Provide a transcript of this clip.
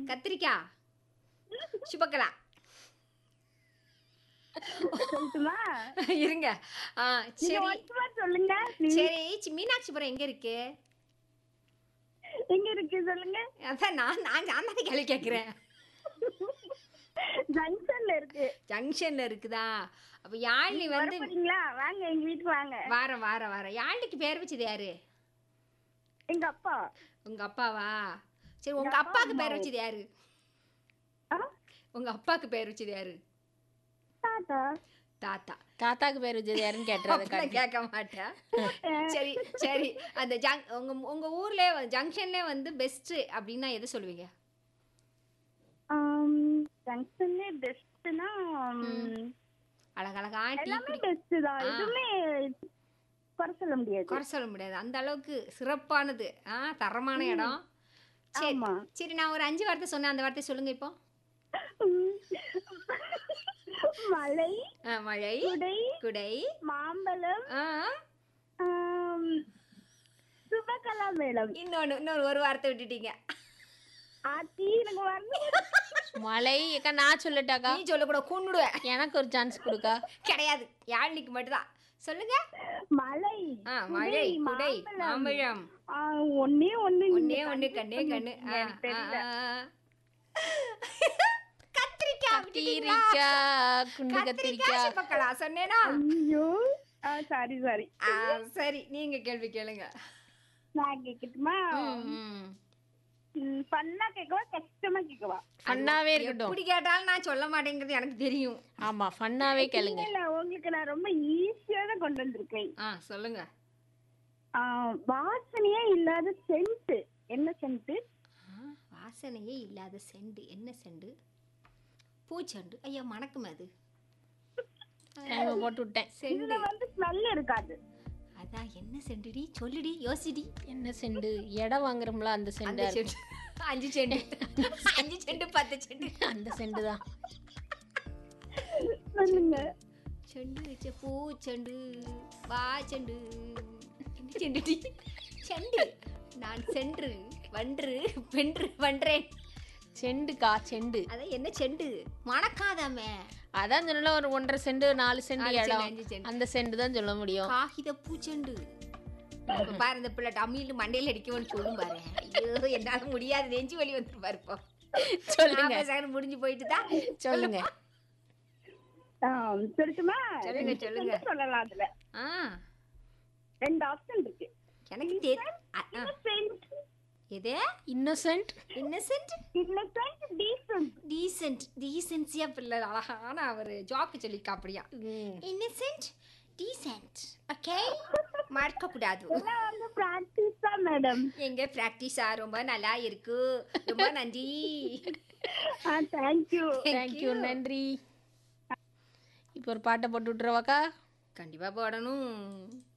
கத்திரிக்காய் சுபக்கலா சொல்லட்டுமா இருங்க ஆ நீங்க சரி ஒட்டுமா சொல்லுங்க please. சரி சி- மீனாட்சிபுரம் எங்க இருக்கு எங்க இருக்கு சொல்லுங்க அதான் நான் நான் நான் தானே கேள்வி கேட்குறேன் ஜங்ஷன்ல இருக்கு ஜங்ஷன்ல இருக்குதா அப்ப யாழினி வர வந்து போறீங்களா வாங்க எங்க வீட்டுக்கு வாங்க வாரம் வாரம் வாரம் யாழினிக்கு பேர் வச்சது யாரு எங்க அப்பா உங்க அப்பாவா சரி உங்க எங்க அப்பா, அப்பாவுக்கு பேர் அம்மாவும். வச்சது யாரு ஆ? உங்க அப்பாவுக்கு பேர் வச்சது யாரு தாத்தா தாத்தா தாத்தாக்கு பேர் வச்சது யாருன்னு கேட்டுறது அப்படிலாம் கேட்க மாட்டேன் சரி சரி அந்த ஜங் உங்க உங்க ஊர்ல ஜங்ஷன்ல வந்து பெஸ்ட் அப்படின்னா எதை சொல்லுவீங்க ஜங்ஷன்ல பெஸ்ட்னா அழகழகா டீ எல்லாமே குடி பெஸ்ட் தான் ஆ. எதுவுமே குறை சொல்ல முடியாது குறை சொல்ல முடியாது அந்த அளவுக்கு சிறப்பானது ஆ தரமான இடம் சரி ஆமா. சரி நான் ஒரு அஞ்சு வார்த்தை சொன்னேன் அந்த வார்த்தை சொல்லுங்க இப்போ உம். மலை ஆ, மழை குடை குடை மாம்பழம் ஆ ஆம், சுபகலா மேளம் இன்னொன்னு இன்னொரு ஒரு வார்த்தை விட்டுட்டீங்க ஆத்தி எனக்கு வரணும் மலை அக்கா நான் சொல்லட்டாக்கா நீ சொல்லக்கூட கொண்டுடுவேன் எனக்கு ஒரு சான்ஸ் கொடுக்கா கிடையாது யாழ்னிக்கு மட்டும்தான் சொல்லுங்க மலை ஆ மழை குடை மாம்பழம் ஆ, ஒண்ணே ஒண்ணு ஒன்னே நீங்க ஒண்ணு கண்ணே கண்ணு ஆ, எனக்கு ஆ, தெரியல. ஆ. கத்திரிக்காய் விட்டுட்டீங்களா? கத்திரிக்காய் குண்டு கத்திரிக்காய் கத்திரிக்காய் சிப்பக்கலா சொன்னேனா ஐயோ சாரி சாரி ஆ, சரி நீங்க கேள்வி கேளுங்க நான் கேக்கட்டுமா ம். ம், பண்ணா கேட்கவா கஷ்டமா கேட்கவா ஃபன்னாவே இருக்கட்டும் எப்படி கேட்டாலும் நான் சொல்ல மாட்டேங்கிறது எனக்கு தெரியும் ஆமா ஃபன்னாவே கேளுங்க இல்ல உங்களுக்கு நான் ரொம்ப ஈஸியா தான் கொண்டு வந்திருக்கேன் ஆ சொல்லுங்க ஆ, வாசனையே இல்லாத சென்ட் என்ன சென்ட் ஆ, வாசனையே இல்லாத செண்டு என்ன செண்டு பூச்செண்டு ஐயா மணக்குமே அது டைமை போட்டு விட்டேன் இதுல செண்டு வந்து ஸ்மெல் இருக்காது அதான் என்ன செண்டுடி சொல்லுடி யோசிடி என்ன செண்டு இடம் வாங்குறோம்ல அந்த அந்த செண்டா செண்டு அஞ்சு செண்டு அஞ்சு செண்டு பத்து செண்டு அந்த செண்டு தான் சொல்லுங்க செண்டு வச்ச பூ செண்டு வா செண்டு என்ன செண்டுடி செண்டு நான் சென்று வன்று வென்று வன்றேன் செண்டுக்கா செண்டு அதான் என்ன செண்டு மணக்காதாமே அதான் சொன்னல ஒரு ஒன்றரை செண்டு நாலு செண்டு நாலு செண்டு, இடம் அஞ்சு செண்டு. அந்த செண்டு தான் சொல்ல முடியும் காகித பூச்செண்டு இப்ப பாரு இந்த பிள்ளை டம்மியில் மண்டையில் அடிக்கணும்னு சொல்லும் பாரு ஐயோ என்னால முடியாது நெஞ்சு வலி வந்துட்டு பாரு இப்போ சொல்லுங்க நாற்பது செகண்ட் முடிஞ்சு போயிட்டு தான் சொல்லுங்க ஆ, சொல்லட்டுமா சொல்லுங்க, ரெண்டு சொல்லுங்க. sentence சொல்லலாம் அதுல ஆ ரெண்டு ஆப்ஷன் இருக்கு எனக்கு தெரியும் innocent எது innocent innocent innocent decent decent டீசென்சியா பிள்ளை அழகான அவர் ஜாக்கு சொல்லிக்கா அப்படியா இன்னசென்ட் டீசென்ட் ஓகே மறக்க கூடாது எல்லாம் வந்து பிராக்டிஸ் தான் மேடம் எங்க பிராக்டிஸா ரொம்ப நல்லா இருக்கு ரொம்ப நன்றி ஆ தேங்க்யூ தேங்க்யூ நன்றி இப்போ ஒரு பாட்டை போட்டு விட்டுருவாக்கா கண்டிப்பா போடணும்